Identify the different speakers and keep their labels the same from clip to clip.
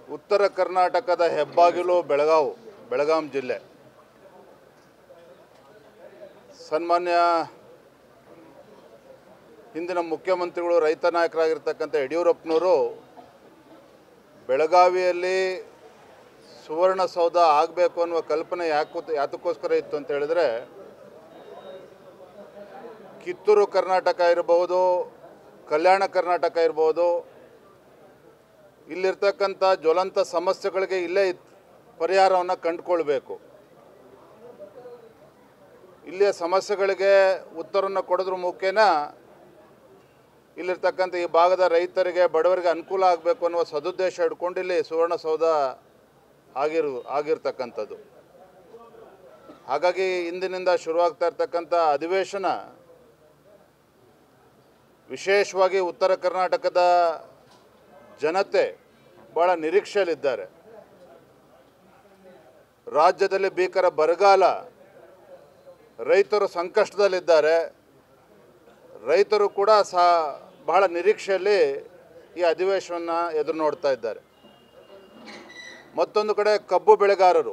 Speaker 1: ಉತ್ತರ ಕರ್ನಾಟಕದ ಹೆಬ್ಬಾಗಿಲು ಬೆಳಗಾವು ಬೆಳಗಾಂ ಜಿಲ್ಲೆ ಸನ್ಮಾನ್ಯ ಹಿಂದಿನ ಮುಖ್ಯಮಂತ್ರಿಗಳು ರೈತ ನಾಯಕರಾಗಿರ್ತಕ್ಕಂಥ ಯಡಿಯೂರಪ್ಪನವರು ಬೆಳಗಾವಿಯಲ್ಲಿ ಸುವರ್ಣಸೌಧ ಆಗಬೇಕು ಅನ್ನುವ ಕಲ್ಪನೆ ಯಾಕೋ ಯಾತಕ್ಕೋಸ್ಕರ ಇತ್ತು ಅಂತ ಹೇಳಿದ್ರೆ ಕಿತ್ತೂರು ಕರ್ನಾಟಕ ಇರಬಹುದು ಕಲ್ಯಾಣ ಕರ್ನಾಟಕ ಇರ್ಬೋದು ಇಲ್ಲಿರ್ತಕ್ಕಂಥ ಜ್ವಲಂತ ಸಮಸ್ಯೆಗಳಿಗೆ ಇಲ್ಲೇ ಇತ್- ಪರಿಹಾರವನ್ನು ಕಂಡುಕೊಳ್ಬೇಕು ಇಲ್ಲಿಯ ಸಮಸ್ಯೆಗಳಿಗೆ ಉತ್ತರವನ್ನು ಕೊಡೋದ್ರ ಮುಖೇನ ಇಲ್ಲಿರ್ತಕ್ಕಂಥ ಈ ಭಾಗದ ರೈತರಿಗೆ ಬಡವರಿಗೆ ಅನುಕೂಲ ಆಗಬೇಕು ಅನ್ನುವ ಸದುದ್ದೇಶ ಇಟ್ಕೊಂಡು ಇಲ್ಲಿ ಸುವರ್ಣಸೌಧ ಆಗಿರು ಆಗಿರ್ತಕ್ಕಂಥದ್ದು ಹಾಗಾಗಿ ಇಂದಿನಿಂದ ಶುರುವಾಗ್ತಾ ಇರ್ತಕ್ಕಂಥ ಅಧಿವೇಶನ ವಿಶೇಷವಾಗಿ ಉತ್ತರ ಕರ್ನಾಟಕದ ಜನತೆ ಭಾಳ ನಿರೀಕ್ಷೆಯಲ್ಲಿದ್ದಾರೆ ರಾಜ್ಯದಲ್ಲಿ ಭೀಕರ ಬರಗಾಲ ರೈತರು ಸಂಕಷ್ಟದಲ್ಲಿದ್ದಾರೆ ರೈತರು ಕೂಡ ಸಹ ಬಹಳ ನಿರೀಕ್ಷೆಯಲ್ಲಿ ಈ ಅಧಿವೇಶನ ಎದುರು ನೋಡ್ತಾ ಇದ್ದಾರೆ ಮತ್ತೊಂದು ಕಡೆ ಕಬ್ಬು ಬೆಳೆಗಾರರು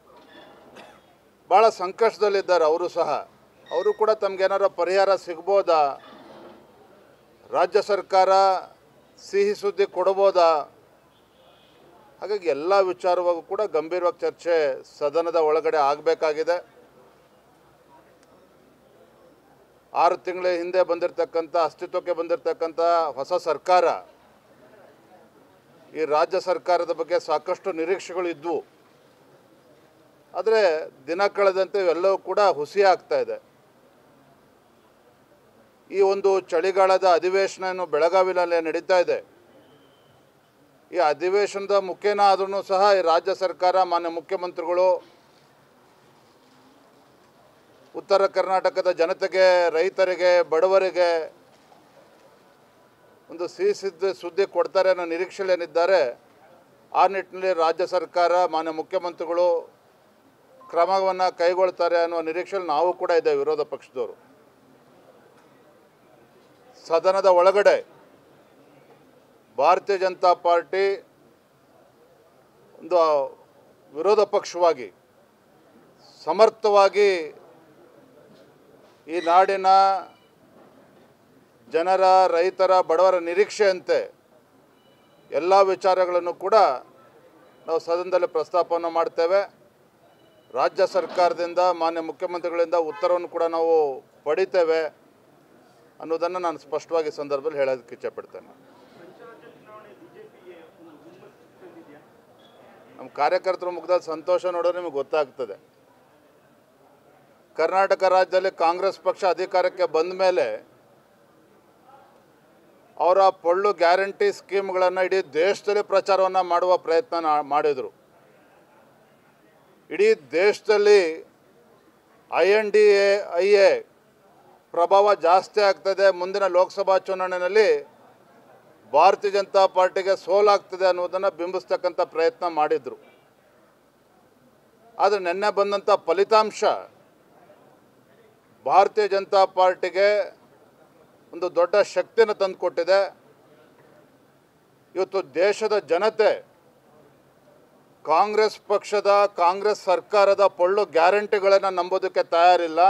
Speaker 1: ಭಾಳ ಸಂಕಷ್ಟದಲ್ಲಿದ್ದಾರೆ ಅವರು ಸಹ ಅವರು ಕೂಡ ತಮಗೇನಾರ ಪರಿಹಾರ ಸಿಗ್ಬೋದಾ ರಾಜ್ಯ ಸರ್ಕಾರ ಸಿಹಿ ಸುದ್ದಿ ಕೊಡ್ಬೋದಾ ಹಾಗಾಗಿ ಎಲ್ಲ ವಿಚಾರವಾಗೂ ಕೂಡ ಗಂಭೀರವಾಗಿ ಚರ್ಚೆ ಸದನದ ಒಳಗಡೆ ಆಗಬೇಕಾಗಿದೆ ಆರು ತಿಂಗಳ ಹಿಂದೆ ಬಂದಿರತಕ್ಕಂಥ ಅಸ್ತಿತ್ವಕ್ಕೆ ಬಂದಿರತಕ್ಕಂಥ ಹೊಸ ಸರ್ಕಾರ ಈ ರಾಜ್ಯ ಸರ್ಕಾರದ ಬಗ್ಗೆ ಸಾಕಷ್ಟು ನಿರೀಕ್ಷೆಗಳು ಇದ್ವು ಆದರೆ ದಿನ ಕಳೆದಂತೆ ಇವೆಲ್ಲವೂ ಕೂಡ ಹುಸಿ ಆಗ್ತಾ ಇದೆ ಈ ಒಂದು ಚಳಿಗಾಲದ ಅಧಿವೇಶನ ಏನು ಬೆಳಗಾವಿನಲ್ಲಿ ನಡೀತಾ ಇದೆ ಈ ಅಧಿವೇಶನದ ಮುಖೇನ ಆದ್ರೂ ಸಹ ಈ ರಾಜ್ಯ ಸರ್ಕಾರ ಮಾನ್ಯ ಮುಖ್ಯಮಂತ್ರಿಗಳು ಉತ್ತರ ಕರ್ನಾಟಕದ ಜನತೆಗೆ ರೈತರಿಗೆ ಬಡವರಿಗೆ ಒಂದು ಸಿಹಿ ಸಿದ್ಧ ಸುದ್ದಿ ಕೊಡ್ತಾರೆ ಅನ್ನೋ ನಿರೀಕ್ಷೆಯಲ್ಲಿ ಏನಿದ್ದಾರೆ ಆ ನಿಟ್ಟಿನಲ್ಲಿ ರಾಜ್ಯ ಸರ್ಕಾರ ಮಾನ್ಯ ಮುಖ್ಯಮಂತ್ರಿಗಳು ಕ್ರಮವನ್ನು ಕೈಗೊಳ್ತಾರೆ ಅನ್ನುವ ನಿರೀಕ್ಷೆಯಲ್ಲಿ ನಾವು ಕೂಡ ಇದ್ದೇವೆ ವಿರೋಧ ಪಕ್ಷದವರು ಸದನದ ಒಳಗಡೆ ಭಾರತೀಯ ಜನತಾ ಪಾರ್ಟಿ ಒಂದು ವಿರೋಧ ಪಕ್ಷವಾಗಿ ಸಮರ್ಥವಾಗಿ ಈ ನಾಡಿನ ಜನರ ರೈತರ ಬಡವರ ನಿರೀಕ್ಷೆಯಂತೆ ಎಲ್ಲ ವಿಚಾರಗಳನ್ನು ಕೂಡ ನಾವು ಸದನದಲ್ಲಿ ಪ್ರಸ್ತಾಪವನ್ನು ಮಾಡ್ತೇವೆ ರಾಜ್ಯ ಸರ್ಕಾರದಿಂದ ಮಾನ್ಯ ಮುಖ್ಯಮಂತ್ರಿಗಳಿಂದ ಉತ್ತರವನ್ನು ಕೂಡ ನಾವು ಪಡಿತೇವೆ ಅನ್ನೋದನ್ನು ನಾನು ಸ್ಪಷ್ಟವಾಗಿ ಈ ಸಂದರ್ಭದಲ್ಲಿ ಹೇಳೋದಕ್ಕೆ ಇಚ್ಛೆಪಡ್ತೇನೆ ನಮ್ಮ ಕಾರ್ಯಕರ್ತರ ಮುಖದಲ್ಲಿ ಸಂತೋಷ ನೋಡೋದು ನಿಮಗೆ ಗೊತ್ತಾಗ್ತದೆ ಕರ್ನಾಟಕ ರಾಜ್ಯದಲ್ಲಿ ಕಾಂಗ್ರೆಸ್ ಪಕ್ಷ ಅಧಿಕಾರಕ್ಕೆ ಬಂದ ಮೇಲೆ ಅವರ ಪೊಳ್ಳು ಗ್ಯಾರಂಟಿ ಸ್ಕೀಮ್ಗಳನ್ನು ಇಡೀ ದೇಶದಲ್ಲಿ ಪ್ರಚಾರವನ್ನು ಮಾಡುವ ಪ್ರಯತ್ನ ನಾ- ಮಾಡಿದರು ಇಡೀ ದೇಶದಲ್ಲಿ I N D A I A ಪ್ರಭಾವ ಜಾಸ್ತಿ ಆಗ್ತದೆ ಮುಂದಿನ ಲೋಕಸಭಾ ಚುನಾವಣೆಯಲ್ಲಿ ಭಾರತೀಯ ಜನತಾ ಪಾರ್ಟಿಗೆ ಸೋಲಾಗ್ತದೆ ಅನ್ನೋದನ್ನು ಬಿಂಬಿಸ್ತಕ್ಕಂಥ ಪ್ರಯತ್ನ ಮಾಡಿದರು ಆದರೆ ನಿನ್ನೆ ಬಂದಂಥ ಫಲಿತಾಂಶ ಭಾರತೀಯ ಜನತಾ ಪಾರ್ಟಿಗೆ ಒಂದು ದೊಡ್ಡ ಶಕ್ತಿಯನ್ನು ತಂದುಕೊಟ್ಟಿದೆ ಇವತ್ತು ದೇಶದ ಜನತೆ ಕಾಂಗ್ರೆಸ್ ಪಕ್ಷದ ಕಾಂಗ್ರೆಸ್ ಸರ್ಕಾರದ ಪೊಳ್ಳು ಗ್ಯಾರಂಟಿಗಳನ್ನು ನಂಬೋದಕ್ಕೆ ತಯಾರಿಲ್ಲ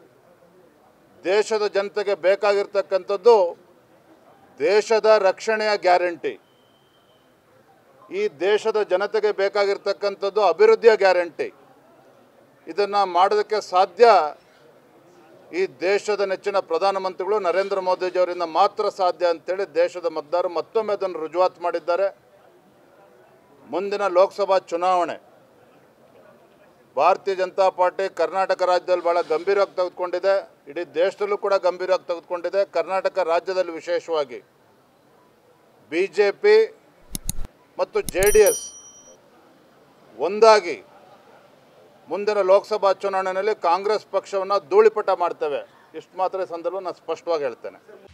Speaker 1: ದೇಶದ ಜನತೆಗೆ ಬೇಕಾಗಿರ್ತಕ್ಕಂಥದ್ದು ದೇಶದ ರಕ್ಷಣೆಯ ಗ್ಯಾರಂಟಿ ಈ ದೇಶದ ಜನತೆಗೆ ಬೇಕಾಗಿರ್ತಕ್ಕಂಥದ್ದು ಅಭಿವೃದ್ಧಿಯ ಗ್ಯಾರಂಟಿ ಇದನ್ನು ಮಾಡೋದಕ್ಕೆ ಸಾಧ್ಯ ಈ ದೇಶದ ನೆಚ್ಚಿನ ಪ್ರಧಾನಮಂತ್ರಿಗಳು ನರೇಂದ್ರ ಮೋದಿಜಿಯವರಿಂದ ಮಾತ್ರ ಸಾಧ್ಯ ಅಂತೇಳಿ ದೇಶದ ಮತದಾರರು ಮತ್ತೊಮ್ಮೆ ಅದನ್ನು ರುಜುವಾತು ಮಾಡಿದ್ದಾರೆ ಮುಂದಿನ ಲೋಕಸಭಾ ಚುನಾವಣೆ ಭಾರತೀಯ ಜನತಾ ಪಾರ್ಟಿ ಕರ್ನಾಟಕ ರಾಜ್ಯದಲ್ಲಿ ಭಾಳ ಗಂಭೀರವಾಗಿ ತೆಗೆದುಕೊಂಡಿದೆ ಇಡೀ ದೇಶದಲ್ಲೂ ಕೂಡ ಗಂಭೀರವಾಗಿ ತೆಗೆದುಕೊಂಡಿದೆ ಕರ್ನಾಟಕ ರಾಜ್ಯದಲ್ಲಿ ವಿಶೇಷವಾಗಿ ಬಿ ಜೆ ಪಿ ಮತ್ತು ಜೆ ಡಿ ಎಸ್ ಒಂದಾಗಿ ಮುಂದಿನ ಲೋಕಸಭಾ ಚುನಾವಣೆಯಲ್ಲಿ ಕಾಂಗ್ರೆಸ್ ಪಕ್ಷವನ್ನು ಧೂಳಿಪಟ ಮಾಡ್ತೇವೆ ಇಷ್ಟು ಮಾತ್ರ ಈ ಸಂದರ್ಭ ನಾನು ಸ್ಪಷ್ಟವಾಗಿ ಹೇಳ್ತೇನೆ